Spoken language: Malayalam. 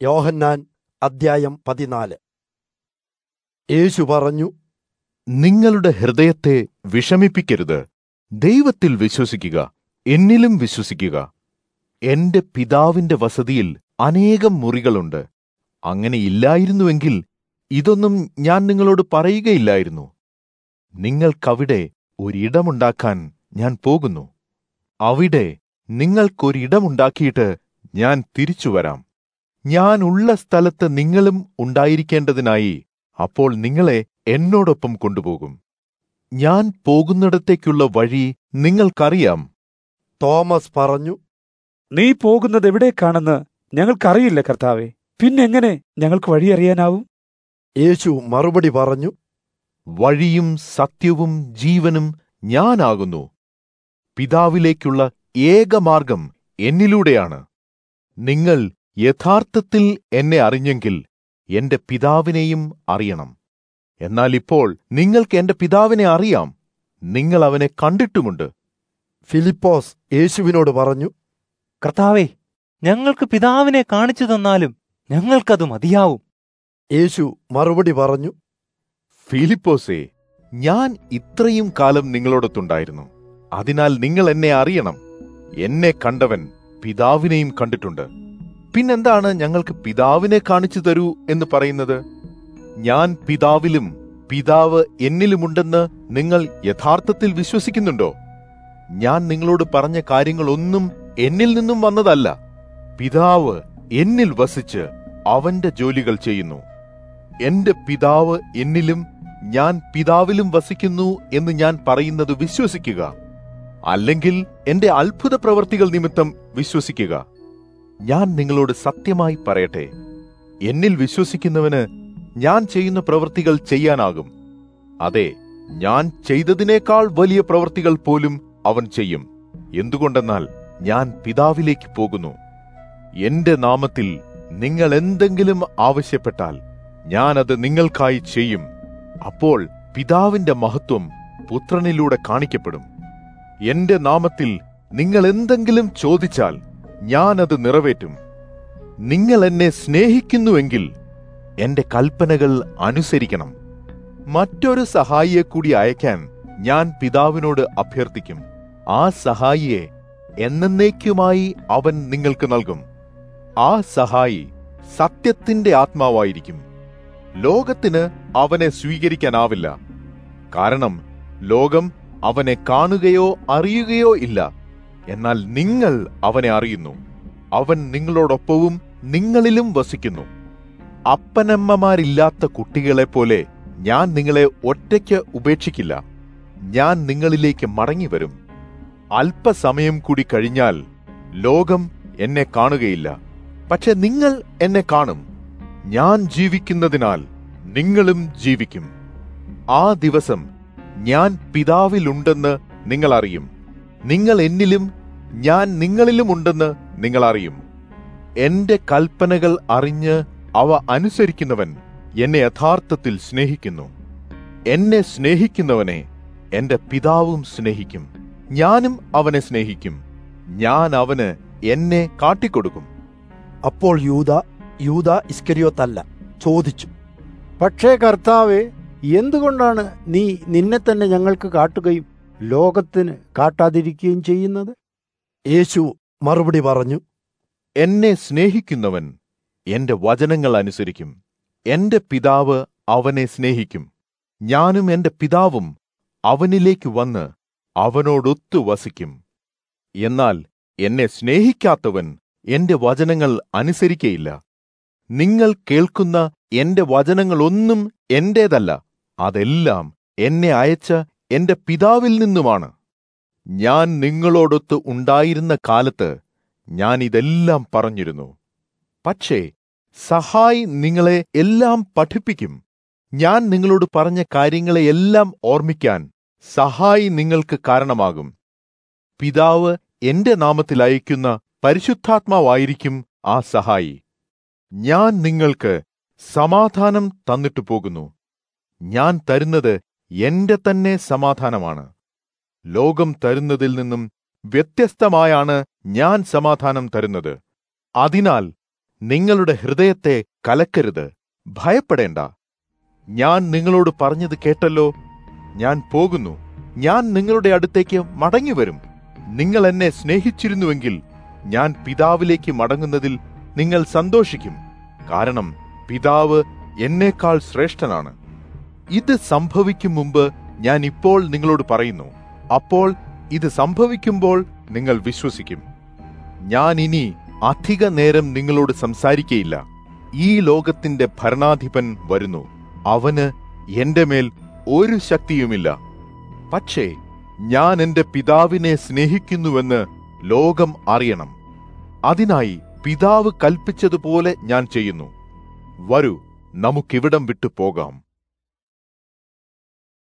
യോഹന്നാൻ അദ്ധ്യായം പതിനാല് യേശു പറഞ്ഞു നിങ്ങളുടെ ഹൃദയത്തെ വിഷമിപ്പിക്കരുത് ദൈവത്തിൽ വിശ്വസിക്കുക എന്നിലും വിശ്വസിക്കുക എന്റെ പിതാവിന്റെ വസതിയിൽ അനേകം മുറികളുണ്ട് അങ്ങനെ ഇല്ലായിരുന്നുവെങ്കിൽ ഇതൊന്നും ഞാൻ നിങ്ങളോട് പറയുകയില്ലായിരുന്നു നിങ്ങൾക്കവിടെ ഒരിടമുണ്ടാക്കാൻ ഞാൻ പോകുന്നു അവിടെ നിങ്ങൾക്കൊരിടമുണ്ടാക്കിയിട്ട് ഞാൻ തിരിച്ചുവരാം ഞാൻ ഉള്ള സ്ഥലത്ത് നിങ്ങളും ഉണ്ടായിരിക്കേണ്ടതിനായി അപ്പോൾ നിങ്ങളെ എന്നോടൊപ്പം കൊണ്ടുപോകും ഞാൻ പോകുന്നിടത്തേക്കുള്ള വഴി നിങ്ങൾക്കറിയാം തോമസ് പറഞ്ഞു നീ പോകുന്നത് എവിടേക്കാണെന്ന് ഞങ്ങൾക്കറിയില്ല കർത്താവെ പിന്നെങ്ങനെ ഞങ്ങൾക്ക് വഴിയറിയാനാവും യേശു മറുപടി പറഞ്ഞു വഴിയും സത്യവും ജീവനും ഞാനാകുന്നു പിതാവിലേക്കുള്ള ഏകമാർഗം എന്നിലൂടെയാണ് നിങ്ങൾ യഥാർത്ഥത്തിൽ എന്നെ അറിഞ്ഞെങ്കിൽ എന്റെ പിതാവിനെയും അറിയണം എന്നാൽ ഇപ്പോൾ നിങ്ങൾക്ക് എന്റെ പിതാവിനെ അറിയാം നിങ്ങൾ അവനെ കണ്ടിട്ടുമുണ്ട് ഫിലിപ്പോസ് യേശുവിനോട് പറഞ്ഞു കർത്താവേ ഞങ്ങൾക്ക് പിതാവിനെ കാണിച്ചു തന്നാലും ഞങ്ങൾക്കത് മതിയാവും യേശു മറുപടി പറഞ്ഞു ഫിലിപ്പോസേ ഞാൻ ഇത്രയും കാലം നിങ്ങളോടൊത്തുണ്ടായിരുന്നു അതിനാൽ നിങ്ങൾ എന്നെ അറിയണം എന്നെ കണ്ടവൻ പിതാവിനെയും കണ്ടിട്ടുണ്ട് പിന്നെന്താണ് ഞങ്ങൾക്ക് പിതാവിനെ കാണിച്ചു തരൂ എന്ന് പറയുന്നത് ഞാൻ പിതാവിലും പിതാവ് എന്നിലുമുണ്ടെന്ന് നിങ്ങൾ യഥാർത്ഥത്തിൽ വിശ്വസിക്കുന്നുണ്ടോ ഞാൻ നിങ്ങളോട് പറഞ്ഞ കാര്യങ്ങളൊന്നും എന്നിൽ നിന്നും വന്നതല്ല പിതാവ് എന്നിൽ വസിച്ച് അവന്റെ ജോലികൾ ചെയ്യുന്നു എന്റെ പിതാവ് എന്നിലും ഞാൻ പിതാവിലും വസിക്കുന്നു എന്ന് ഞാൻ പറയുന്നത് വിശ്വസിക്കുക അല്ലെങ്കിൽ എന്റെ അത്ഭുത പ്രവർത്തികൾ നിമിത്തം വിശ്വസിക്കുക ഞാൻ നിങ്ങളോട് സത്യമായി പറയട്ടെ എന്നിൽ വിശ്വസിക്കുന്നവന് ഞാൻ ചെയ്യുന്ന പ്രവൃത്തികൾ ചെയ്യാനാകും അതെ ഞാൻ ചെയ്തതിനേക്കാൾ വലിയ പ്രവൃത്തികൾ പോലും അവൻ ചെയ്യും എന്തുകൊണ്ടെന്നാൽ ഞാൻ പിതാവിലേക്ക് പോകുന്നു എന്റെ നാമത്തിൽ നിങ്ങൾ എന്തെങ്കിലും ആവശ്യപ്പെട്ടാൽ ഞാൻ അത് നിങ്ങൾക്കായി ചെയ്യും അപ്പോൾ പിതാവിന്റെ മഹത്വം പുത്രനിലൂടെ കാണിക്കപ്പെടും എന്റെ നാമത്തിൽ നിങ്ങൾ എന്തെങ്കിലും ചോദിച്ചാൽ ഞാൻ അത് നിറവേറ്റും നിങ്ങൾ എന്നെ സ്നേഹിക്കുന്നുവെങ്കിൽ എന്റെ കൽപ്പനകൾ അനുസരിക്കണം മറ്റൊരു സഹായിയെ കൂടി അയക്കാൻ ഞാൻ പിതാവിനോട് അഭ്യർത്ഥിക്കും ആ സഹായിയെ എന്നേക്കുമായി അവൻ നിങ്ങൾക്ക് നൽകും ആ സഹായി സത്യത്തിന്റെ ആത്മാവായിരിക്കും ലോകത്തിന് അവനെ സ്വീകരിക്കാനാവില്ല കാരണം ലോകം അവനെ കാണുകയോ അറിയുകയോ ഇല്ല എന്നാൽ നിങ്ങൾ അവനെ അറിയുന്നു അവൻ നിങ്ങളോടൊപ്പവും നിങ്ങളിലും വസിക്കുന്നു അപ്പനമ്മമാരില്ലാത്ത കുട്ടികളെപ്പോലെ ഞാൻ നിങ്ങളെ ഒറ്റയ്ക്ക് ഉപേക്ഷിക്കില്ല ഞാൻ നിങ്ങളിലേക്ക് മടങ്ങിവരും അല്പസമയം കൂടി കഴിഞ്ഞാൽ ലോകം എന്നെ കാണുകയില്ല പക്ഷെ നിങ്ങൾ എന്നെ കാണും ഞാൻ ജീവിക്കുന്നതിനാൽ നിങ്ങളും ജീവിക്കും ആ ദിവസം ഞാൻ പിതാവിലുണ്ടെന്ന് നിങ്ങൾ അറിയും നിങ്ങൾ എന്നിലും ഞാൻ നിങ്ങളിലും ഉണ്ടെന്ന് നിങ്ങൾ അറിയും എന്റെ കൽപ്പനകൾ അറിഞ്ഞ് അവ അനുസരിക്കുന്നവൻ എന്നെ യഥാർത്ഥത്തിൽ സ്നേഹിക്കുന്നു എന്നെ സ്നേഹിക്കുന്നവനെ എന്റെ പിതാവും സ്നേഹിക്കും ഞാനും അവനെ സ്നേഹിക്കും ഞാൻ അവന് എന്നെ കാട്ടിക്കൊടുക്കും അപ്പോൾ യൂത യൂത ഇസ്കരിയോത്തല്ല ചോദിച്ചു പക്ഷേ കർത്താവെ എന്തുകൊണ്ടാണ് നീ നിന്നെ തന്നെ ഞങ്ങൾക്ക് കാട്ടുകയും ലോകത്തിന് കാട്ടാതിരിക്കുകയും ചെയ്യുന്നത് യേശു മറുപടി പറഞ്ഞു എന്നെ സ്നേഹിക്കുന്നവൻ എന്റെ വചനങ്ങൾ അനുസരിക്കും എന്റെ പിതാവ് അവനെ സ്നേഹിക്കും ഞാനും എന്റെ പിതാവും അവനിലേക്ക് വന്ന് അവനോടൊത്തു വസിക്കും എന്നാൽ എന്നെ സ്നേഹിക്കാത്തവൻ എന്റെ വചനങ്ങൾ അനുസരിക്കയില്ല നിങ്ങൾ കേൾക്കുന്ന എന്റെ വചനങ്ങളൊന്നും എന്റേതല്ല അതെല്ലാം എന്നെ അയച്ച എന്റെ പിതാവിൽ നിന്നുമാണ് ഞാൻ നിങ്ങളോടൊത്ത് ഉണ്ടായിരുന്ന കാലത്ത് ഞാൻ ഇതെല്ലാം പറഞ്ഞിരുന്നു പക്ഷേ സഹായി നിങ്ങളെ എല്ലാം പഠിപ്പിക്കും ഞാൻ നിങ്ങളോട് പറഞ്ഞ കാര്യങ്ങളെയെല്ലാം ഓർമ്മിക്കാൻ സഹായി നിങ്ങൾക്ക് കാരണമാകും പിതാവ് എന്റെ നാമത്തിൽ അയക്കുന്ന പരിശുദ്ധാത്മാവായിരിക്കും ആ സഹായി ഞാൻ നിങ്ങൾക്ക് സമാധാനം തന്നിട്ടു പോകുന്നു ഞാൻ തരുന്നത് എന്റെ തന്നെ സമാധാനമാണ് ലോകം തരുന്നതിൽ നിന്നും വ്യത്യസ്തമായാണ് ഞാൻ സമാധാനം തരുന്നത് അതിനാൽ നിങ്ങളുടെ ഹൃദയത്തെ കലക്കരുത് ഭയപ്പെടേണ്ട ഞാൻ നിങ്ങളോട് പറഞ്ഞത് കേട്ടല്ലോ ഞാൻ പോകുന്നു ഞാൻ നിങ്ങളുടെ അടുത്തേക്ക് മടങ്ങിവരും നിങ്ങൾ എന്നെ സ്നേഹിച്ചിരുന്നുവെങ്കിൽ ഞാൻ പിതാവിലേക്ക് മടങ്ങുന്നതിൽ നിങ്ങൾ സന്തോഷിക്കും കാരണം പിതാവ് എന്നേക്കാൾ ശ്രേഷ്ഠനാണ് ഇത് സംഭവിക്കും മുമ്പ് ഞാൻ ഇപ്പോൾ നിങ്ങളോട് പറയുന്നു അപ്പോൾ ഇത് സംഭവിക്കുമ്പോൾ നിങ്ങൾ വിശ്വസിക്കും ഞാൻ ഇനി അധിക നേരം നിങ്ങളോട് സംസാരിക്കയില്ല ഈ ലോകത്തിന്റെ ഭരണാധിപൻ വരുന്നു അവന് എന്റെ മേൽ ഒരു ശക്തിയുമില്ല പക്ഷേ ഞാൻ എന്റെ പിതാവിനെ സ്നേഹിക്കുന്നുവെന്ന് ലോകം അറിയണം അതിനായി പിതാവ് കൽപ്പിച്ചതുപോലെ ഞാൻ ചെയ്യുന്നു വരൂ നമുക്കിവിടം വിട്ടു പോകാം